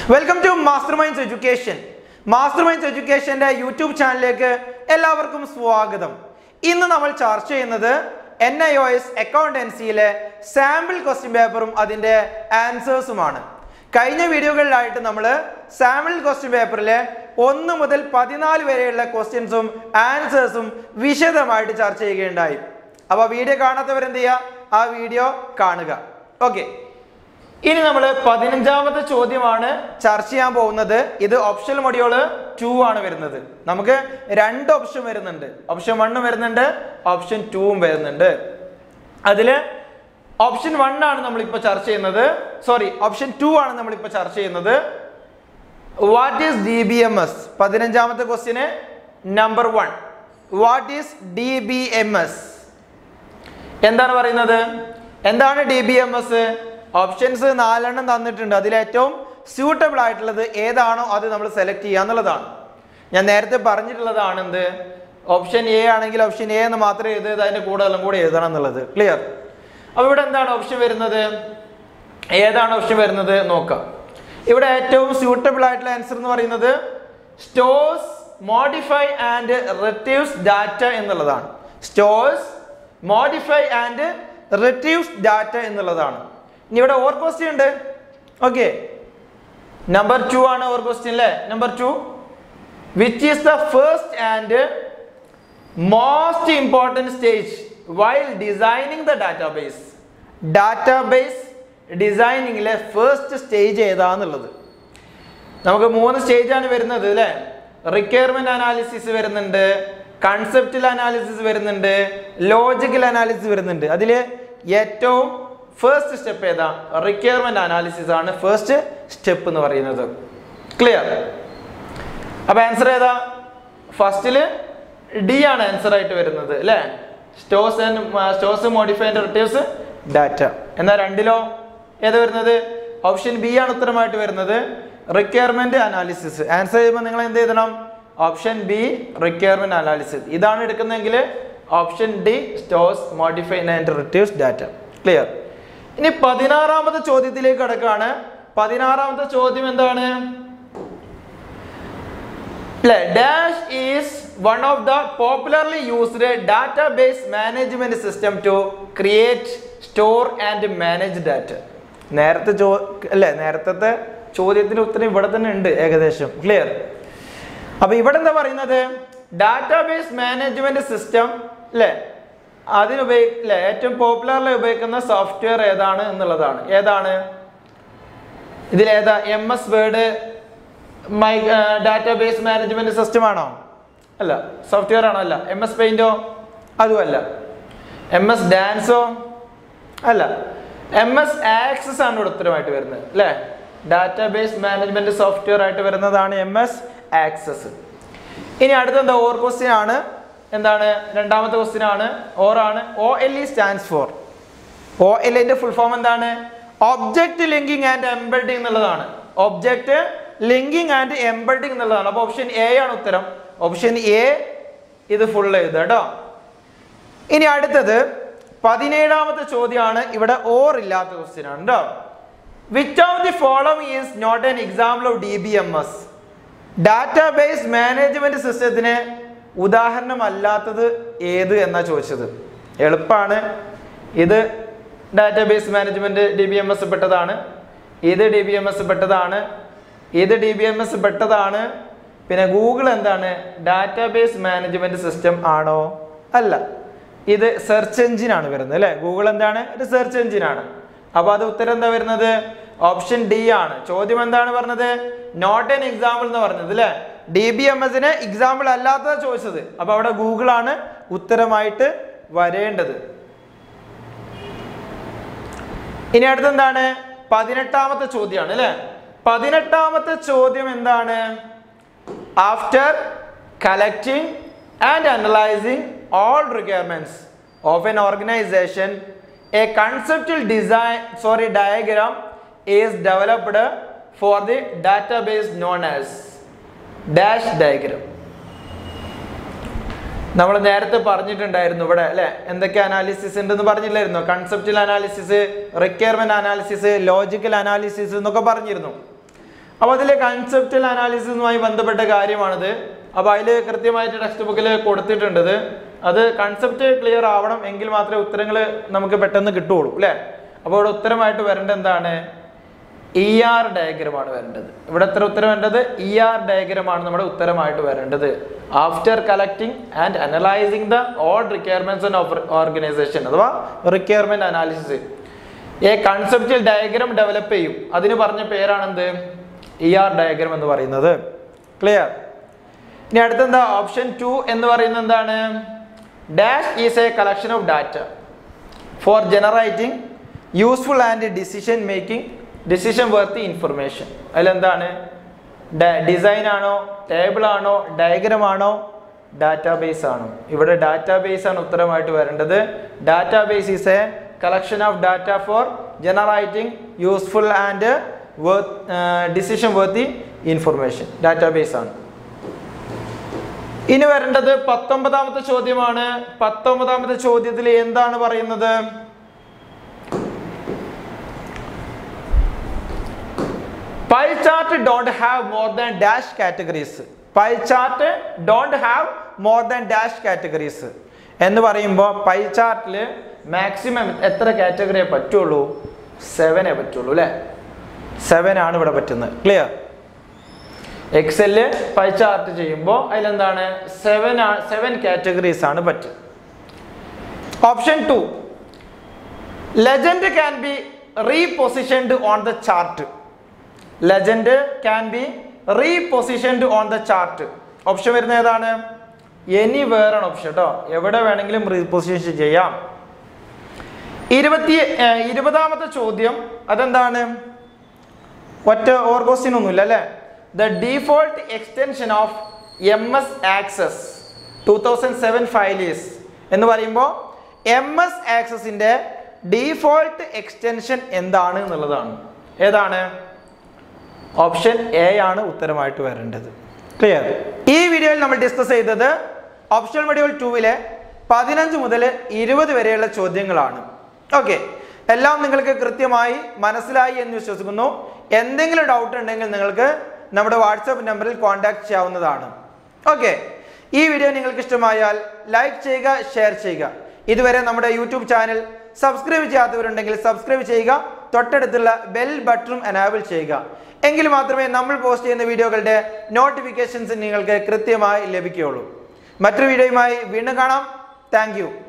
welcome to master minds education master minds എഡ്യൂക്കേഷന്റെ YouTube ചാനലിലേക്ക് എല്ലാവർക്കും സ്വാഗതം ഇന്ന് നമ്മൾ ചർച്ച ചെയ്യുന്നത് എൻ ഐ ഒ എസ് അക്കൗണ്ടൻസിയിലെ സാമ്പിൾ ക്വസ്റ്റ്യൻ പേപ്പറും അതിന്റെ ആൻസേഴ്സുമാണ് കഴിഞ്ഞ വീഡിയോകളിലായിട്ട് നമ്മൾ സാമ്പിൾ ക്വസ്റ്റ്യൻ പേപ്പറിലെ ഒന്ന് മുതൽ പതിനാല് വരെയുള്ള ക്വസ്റ്റ്യൻസും ആൻസേഴ്സും വിശദമായിട്ട് ചർച്ച ചെയ്യുകയുണ്ടായി അപ്പോൾ വീഡിയോ കാണാത്തവരെന്ത് ചെയ്യുക ആ വീഡിയോ കാണുക ഓക്കെ ഇനി നമ്മൾ പതിനഞ്ചാമത്തെ ചോദ്യമാണ് ചർച്ച ചെയ്യാൻ പോകുന്നത് ഇത് ഓപ്ഷണൽ മൊഡ്യൂള് ടു ആണ് വരുന്നത് നമുക്ക് രണ്ട് ഓപ്ഷൻ വരുന്നുണ്ട് ഓപ്ഷൻ വണ്ണും വരുന്നുണ്ട് ഓപ്ഷൻ ടൂവും വരുന്നുണ്ട് അതില് ഓപ്ഷൻ വൺ ആണ് നമ്മളിപ്പോൾ ചർച്ച ചെയ്യുന്നത് സോറി ഓപ്ഷൻ ടു ആണ് നമ്മളിപ്പോൾ ചർച്ച ചെയ്യുന്നത് what is D B M S പതിനഞ്ചാമത്തെ ക്വസ്റ്റ്യന് number one what is D B M S എന്താണ് പറയുന്നത് എന്താണ് D B M S options നാലെണ്ണം തന്നിട്ടുണ്ട് അതിൽ ഏറ്റവും സ്യൂട്ടബിൾ ആയിട്ടുള്ളത് ഏതാണോ അത് നമ്മൾ സെലക്ട് ചെയ്യുക എന്നുള്ളതാണ് ഞാൻ നേരത്തെ പറഞ്ഞിട്ടുള്ളതാണ് എന്ത് ഓപ്ഷൻ എ ആണെങ്കിൽ ഓപ്ഷൻ എ എന്ന് മാത്രമേ എഴുതരുത് അതിന്റെ കൂടെ എല്ലാം കൂടെ എഴുതണം എന്നുള്ളത് ക്ലിയർ അപ്പോൾ ഇവിടെ എന്താണ് ഓപ്ഷൻ വരുന്നത് ഏതാണ് ഓപ്ഷൻ വരുന്നത് നോക്കാം ഇവിടെ ഏറ്റവും സ്യൂട്ടബിൾ ആയിട്ടുള്ള ആൻസർ എന്ന് പറയുന്നത് stores modify and retrieves data എന്നുള്ളതാണ് stores modify and retrieves data എന്നുള്ളതാണ് ഇനി ഇവിടെ ഓർ ക്വസ്റ്റ്യൻ ഉണ്ട് ഓക്കെ നമ്പർ ടു ആണ് ഓർ ക്വസ്റ്റ്യൻ അല്ലേ number two which is the first and most important stage while designing the database database ഡിസൈനിങ്ങിലെ first stage ഏതാന്നുള്ളത് നമുക്ക് മൂന്ന് സ്റ്റേജ് ആണ് വരുന്നത് അല്ലേ റിക്വയർമെന്റ് അനാലിസിസ് വരുന്നുണ്ട് കൺസെപ്റ്റൽ അനാലിസിസ് വരുന്നുണ്ട് ലോജിക്കൽ അനാലിസിസ് വരുന്നുണ്ട് അതിൽ ഏറ്റവും ഫസ്റ്റ് സ്റ്റെപ്പ് ഏതാ റിക്വയർമെന്റ് അനാലിസിസ് ആണ് ഫസ്റ്റ് സ്റ്റെപ്പ് എന്ന് പറയുന്നത് ക്ലിയർ അപ്പൊ ആൻസർ ഏതാ ഫസ്റ്റില് ഡി ആണ് ആൻസർ ആയിട്ട് വരുന്നത് അല്ലേ stores and stores modify and retrieves data എന്നാൽ രണ്ടിലോ ഏതാ വരുന്നത് ഓപ്ഷൻ ബി ആണ് ഉത്തരമായിട്ട് വരുന്നത് റിക്വയർമെന്റ് അനാലിസിസ് ആൻസർ ചെയ്യുമ്പോൾ നിങ്ങൾ എന്ത് എഴുതണം ഓപ്ഷൻ ബി റിക്വയർമെന്റ് അനാലിസിസ് ഇതാണ് എടുക്കുന്നതെങ്കിൽ option D stores modify and retrieves data clear ഇനി പതിനാറാമത്തെ ചോദ്യത്തിലേക്ക് കടക്കാണ് പതിനാറാമത്തെ ചോദ്യം എന്താണ് അല്ലെ dash is one of the popularly used database management system to create store and manage data നേരത്തെ ചോ അല്ലെ നേരത്തെ ചോദ്യത്തിന് ഉത്തരം ഇവിടെ തന്നെ ഉണ്ട് ഏകദേശം ക്ലിയർ അപ്പൊ ഇവിടെ എന്താ പറയുന്നത് ഡാറ്റാബേസ് മാനേജ്മെന്റ് സിസ്റ്റം അല്ലെ അതിനുപയോഗി അല്ലെ ഏറ്റവും പോപ്പുലർലി ഉപയോഗിക്കുന്ന സോഫ്റ്റ്വെയർ ഏതാണ് എന്നുള്ളതാണ് ഏതാണ് ഇതിലേതാ M S word my database management system ആണോ അല്ല സോഫ്റ്റ്വെയർ ആണോ അല്ല എം എസ് പെയിന്റോ അതുമല്ല എം എസ് ഡാൻസോ അല്ല എം എസ് ആക്സസ് ആണ് ഇവിടെ ഉത്തരമായിട്ട് വരുന്നത് അല്ലേ ഡാറ്റാബേസ് മാനേജ്മെന്റ് സോഫ്റ്റ്വെയർ ആയിട്ട് വരുന്നതാണ് എം എസ് ആക്സസ് ഇനി അടുത്ത എന്താ ഓർ ക്വസ്റ്റ്യൻ ആണ് എന്താണ് രണ്ടാമത്തെ ക്വസ്റ്റ്യൻ ആണ് ഓർ ആണ് O L E stands for O L ന്റെ ഫുൾ ഫോം എന്താണ് ഒബ്ജക്റ്റ് ലിങ്കിങ് ആൻഡ് എംബഡിങ് എന്നുള്ളതാണ് ഒബ്ജക്റ്റ് ലിങ്കിങ് ആൻഡ് എംബഡിങ് എന്നുള്ളതാണ് അപ്പോൾ ഓപ്ഷൻ എ ആണ് ഉത്തരം ഓപ്ഷൻ എ ഇത് ഫുൾ എഴുതുക കേട്ടോ ഇനി അടുത്തത് പതിനേഴാമത്തെ ചോദ്യമാണ് ഇവിടെ ഓർ ഇല്ലാത്ത ക്വസ്റ്റ്യൻ ആണ് കേട്ടോ which of the following is not an example of D B M S database management സിസ്റ്റത്തിന് ഉദാഹരണമല്ലാത്തത് ഏത് എന്നാ ചോദിച്ചത് എളുപ്പമാണ് ഇത് database management D B M S പെട്ടതാണ് ഇത് ഡി ബി എം എസ് പെട്ടതാണ് ഇത് ഡി ബി എം എസ് പെട്ടതാണ് പിന്നെ ഗൂഗിൾ എന്താണ് ഡാറ്റാബേസ് മാനേജ്മെന്റ് സിസ്റ്റം ആണോ അല്ല ഇത് സെർച്ച് എഞ്ചിൻ ആണ് വരുന്നത് അല്ലേ ഗൂഗിൾ എന്താണ് ഒരു സെർച്ച് എഞ്ചിൻ ആണ് അപ്പൊ അത് ഉത്തരം എന്താ വരുന്നത് ഓപ്ഷൻ ഡി ആണ് ചോദ്യം എന്താണ് പറഞ്ഞത് നോട്ട് എൻ എക്സാമ്പിൾ എന്ന് പറഞ്ഞത് അല്ലേ ഡി ബി എം എസിന് എക്സാമ്പിൾ അല്ലാത്തത് ചോദിച്ചത് അപ്പൊ അവിടെ ഗൂഗിൾ ആണ് ഉത്തരമായിട്ട് വരേണ്ടത് ഇനി അടുത്തെന്താണ് പതിനെട്ടാമത്തെ ചോദ്യമാണ് അല്ലെ പതിനെട്ടാമത്തെ ചോദ്യം എന്താണ് after collecting and analysing all requirements of an organisation a conceptual design sorry diagram is developed for the database known as dash diagram നമ്മൾ നേരത്തെ പറഞ്ഞിട്ടുണ്ടായിരുന്നു ഇവിടെ അല്ലെ എന്തൊക്കെ അനാലിസിസ് ഉണ്ടെന്ന് പറഞ്ഞില്ലായിരുന്നു conceptual analysis requirement analysis logical analysis എന്നൊക്കെ പറഞ്ഞിരുന്നു അപ്പോൾ അതിലെ കൺസെപ്റ്റൽ അനാലിസിസുമായി ബന്ധപ്പെട്ട കാര്യമാണിത് അപ്പോൾ അതിൽ കൃത്യമായിട്ട് ടെക്സ്റ്റ് ബുക്കിൽ കൊടുത്തിട്ടുണ്ടത് അത് കൺസെപ്റ്റ് ക്ലിയർ ആവണം എങ്കിൽ മാത്രമേ ഉത്തരങ്ങൾ നമുക്ക് പെട്ടെന്ന് കിട്ടുകയുള്ളൂ അല്ലേ അപ്പോൾ ഇവിടെ ഉത്തരമായിട്ട് വരേണ്ടത് എന്താണ് ഇ ആർ ഡയഗ്രമാണ് വരേണ്ടത് ഇവിടെ എത്ര ഉത്തരം വരേണ്ടത് ഇ ആർ ഡയഗ്രമാണ് നമ്മുടെ ഉത്തരമായിട്ട് വരേണ്ടത് after collecting and analysing the all requirements of organisation അഥവാ requirement analysis a conceptual diagram develop ചെയ്യും അതിന് പറഞ്ഞ പേരാണെന്ത് ഇ ആർ ഡയഗ്രാം എന്ന് പറയുന്നത് ക്ലിയർ ഇനി അടുത്തെന്താ ഓപ്ഷൻ ടു എന്ന് പറയുന്നത് എന്താണ് dash is a collection of data for generating useful and decision making decision worthy information അതിലെന്താണ് ഡിസൈൻ ആണോ ടേബിൾ ആണോ ഡയഗ്രാം ആണോ ഡാറ്റാബേസ് ആണോ ഇവിടെ ഡാറ്റാബേസ് ആണ് ഉത്തരമായിട്ട് വരേണ്ടത് database is a collection of data for generating useful and decision worthy information database ആണ് ഇനി വരേണ്ടത് പത്തൊമ്പതാമത്തെ ചോദ്യമാണ് പത്തൊമ്പതാമത്തെ ചോദ്യത്തിൽ എന്താണ് പറയുന്നത് pie chart don't have more than dash categories pie chart don't have more than dash categories എന്ന് പറയുമ്പോൾ പൈ ചാർട്ടിൽ മാക്സിമം എത്ര കാറ്റഗറിയെ പറ്റുള്ളൂ സെവനെ പറ്റുള്ളൂ അല്ലേ സെവൻ ആണ് ഇവിടെ പറ്റുന്നത് ക്ലിയർ എക്സെല് പൈ ചാർട്ട് ചെയ്യുമ്പോൾ അതിലെന്താണ് സെവൻ സെവൻ കാറ്റഗറീസ് ആണ് പറ്റുക option two legend can be repositioned on the chart legend can be repositioned on the chart option വരുന്നത് ഏതാണ് എനി വേറാണ് ഓപ്ഷൻ കേട്ടോ എവിടെ വേണമെങ്കിലും റീപൊസിഷൻ ചെയ്യാം ഇരുപത്തി ഏർ, ഇരുപതാമത്തെ ചോദ്യം അതെന്താണ് ഒറ്റ ഓർ ക്വസ്റ്റ്യൻ ഒന്നുമില്ല അല്ലേ the default extension of M S access two thousand seven files എന്ന് പറയുമ്പോൾ എം എസ് ആക്സസിൻ്റെ ഡീഫോൾട്ട് എക്സ്റ്റൻഷൻ എന്താണ് എന്നുള്ളതാണ് ഏതാണ് ഓപ്ഷൻ എ ആണ് ഉത്തരമായിട്ട് വരേണ്ടത് ക്ലിയർ ഈ വീഡിയോയിൽ നമ്മൾ ഡിസ്കസ് ചെയ്തത് ഓപ്ഷൻ മൊഡ്യൂൾ ടൂവിലെ പതിനഞ്ച് മുതൽ ഇരുപത് വരെയുള്ള ചോദ്യങ്ങളാണ് ഓക്കെ എല്ലാം നിങ്ങൾക്ക് കൃത്യമായി മനസ്സിലായി എന്ന് വിശ്വസിക്കുന്നു എന്തെങ്കിലും ഡൗട്ട് ഉണ്ടെങ്കിൽ നിങ്ങൾക്ക് നമ്മുടെ വാട്സാപ്പ് നമ്പറിൽ കോൺടാക്ട് ചെയ്യാവുന്നതാണ് ഓക്കെ ഈ വീഡിയോ നിങ്ങൾക്ക് ഇഷ്ടമായാൽ ലൈക്ക് ചെയ്യുക ഷെയർ ചെയ്യുക ഇതുവരെ നമ്മുടെ യൂട്യൂബ് ചാനൽ സബ്സ്ക്രൈബ് ചെയ്യാത്തവരുണ്ടെങ്കിൽ സബ്സ്ക്രൈബ് ചെയ്യുക തൊട്ടടുത്തുള്ള ബെൽ ബട്ടണും എനാബിൾ ചെയ്യുക എങ്കിൽ മാത്രമേ നമ്മൾ പോസ്റ്റ് ചെയ്യുന്ന വീഡിയോകളുടെ നോട്ടിഫിക്കേഷൻസ് നിങ്ങൾക്ക് കൃത്യമായി ലഭിക്കുകയുള്ളൂ മറ്റൊരു വീഡിയോയുമായി വീണ്ടും കാണാം താങ്ക്